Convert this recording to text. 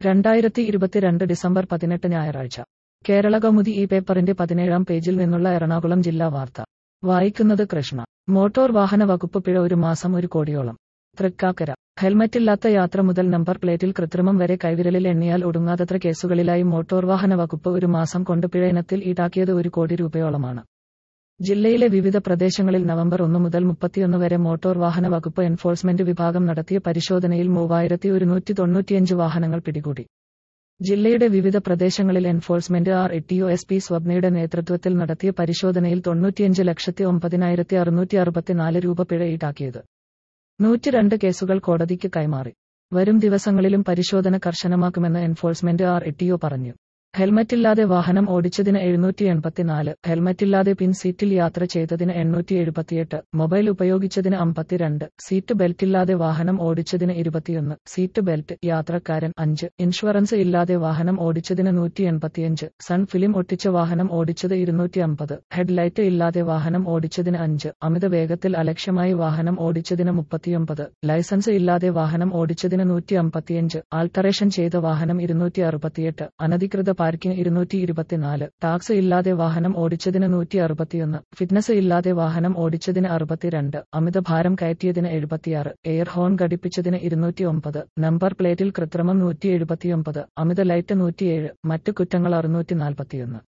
രണ്ടായിരത്തി ഇരുപത്തിരണ്ട് ഡിസംബർ പതിനെട്ട് ഞായറാഴ്ച കേരള കൗമുദി ഈ പേപ്പറിന്റെ പതിനേഴാം പേജിൽ നിന്നുള്ള എറണാകുളം ജില്ലാ വാർത്ത വായിക്കുന്നത് കൃഷ്ണ മോട്ടോർ വാഹന വകുപ്പ് പിഴ ഒരു മാസം ഒരു കോടിയോളം തൃക്കാക്കര ഹെൽമറ്റില്ലാത്ത യാത്ര മുതൽ നമ്പർ പ്ലേറ്റിൽ കൃത്രിമം വരെ കൈവിരലിൽ എണ്ണിയാൽ ഒടുങ്ങാതത്ര കേസുകളിലായി മോട്ടോർ വാഹന വകുപ്പ് ഒരു മാസം കൊണ്ട് പിഴ ഇനത്തിൽ ഈടാക്കിയത് ഒരു കോടി രൂപയോളമാണ് ജില്ലയിലെ വിവിധ പ്രദേശങ്ങളിൽ നവംബർ ഒന്ന് മുതൽ മുപ്പത്തിയൊന്ന് വരെ മോട്ടോർ വാഹന വകുപ്പ് എൻഫോഴ്സ്മെന്റ് വിഭാഗം നടത്തിയ പരിശോധനയിൽ മൂവായിരത്തി ഒരുന്നൂറ്റി തൊണ്ണൂറ്റിയഞ്ച് വാഹനങ്ങൾ പിടികൂടി ജില്ലയുടെ വിവിധ പ്രദേശങ്ങളിൽ enforcement R T O S P സ്വപ്നയുടെ നേതൃത്വത്തിൽ നടത്തിയ പരിശോധനയിൽ തൊണ്ണൂറ്റിയഞ്ച് ലക്ഷത്തി ഒമ്പതിനായിരത്തി അറുന്നൂറ്റി അറുപത്തിനാല് രൂപ പിഴ ഈടാക്കിയത് നൂറ്റിരണ്ട് കേസുകൾ കോടതിക്ക് കൈമാറി വരും ദിവസങ്ങളിലും പരിശോധന കർശനമാക്കുമെന്ന് എൻഫോഴ്സ്മെന്റ് ആർ എട്ടിഒ പറഞ്ഞു ഹെൽമറ്റില്ലാതെ വാഹനം ഓടിച്ചതിന് എഴുന്നൂറ്റി എൺപത്തിനാല് ഹെൽമറ്റില്ലാതെ പിൻ സീറ്റിൽ യാത്ര ചെയ്തതിന് എണ്ണൂറ്റി എഴുപത്തിയെട്ട് മൊബൈൽ ഉപയോഗിച്ചതിന് അമ്പത്തിരണ്ട് സീറ്റ് ബെൽറ്റില്ലാതെ വാഹനം ഓടിച്ചതിന് ഇരുപത്തിയൊന്ന് സീറ്റ് ബെൽറ്റ് യാത്രക്കാരൻ അഞ്ച് ഇൻഷുറൻസ് ഇല്ലാതെ വാഹനം ഓടിച്ചതിന് നൂറ്റി എൺപത്തിയഞ്ച് സൺ ഫിലിം ഒട്ടിച്ച വാഹനം ഓടിച്ചത് ഇരുന്നൂറ്റി അമ്പത് ഹെഡ്ലൈറ്റ് ഇല്ലാതെ വാഹനം ഓടിച്ചതിന് അഞ്ച് അമിത വേഗത്തിൽ അലക്ഷ്യമായി വാഹനം ഓടിച്ചതിന് മുപ്പത്തിയൊമ്പത് ലൈസൻസ് ഇല്ലാതെ വാഹനം ഓടിച്ചതിന് നൂറ്റി അമ്പത്തിയഞ്ച് ആൾട്ടറേഷൻ ചെയ്ത വാഹനം ഇരുന്നൂറ്റി അറുപത്തിയെട്ട് അനധികൃത പാർക്കിംഗ് ഇരുന്നൂറ്റി ഇരുപത്തിനാല് ടാക്സ് ഇല്ലാതെ വാഹനം ഓടിച്ചതിന് നൂറ്റി അറുപത്തിയൊന്ന് ഫിറ്റ്നസ് ഇല്ലാതെ വാഹനം ഓടിച്ചതിന് അറുപത്തിരണ്ട് അമിത ഭാരം കയറ്റിയതിന് എഴുപത്തിയാറ് എയർ ഹോൺ ഘടിപ്പിച്ചതിന് ഇരുന്നൂറ്റി ഒമ്പത് നമ്പർ പ്ലേറ്റിൽ കൃത്രിമം നൂറ്റി എഴുപത്തിയൊമ്പത് അമിത ലൈറ്റ് നൂറ്റിയേഴ് മറ്റു കുറ്റങ്ങൾ അറുന്നൂറ്റി നാൽപ്പത്തിയൊന്ന്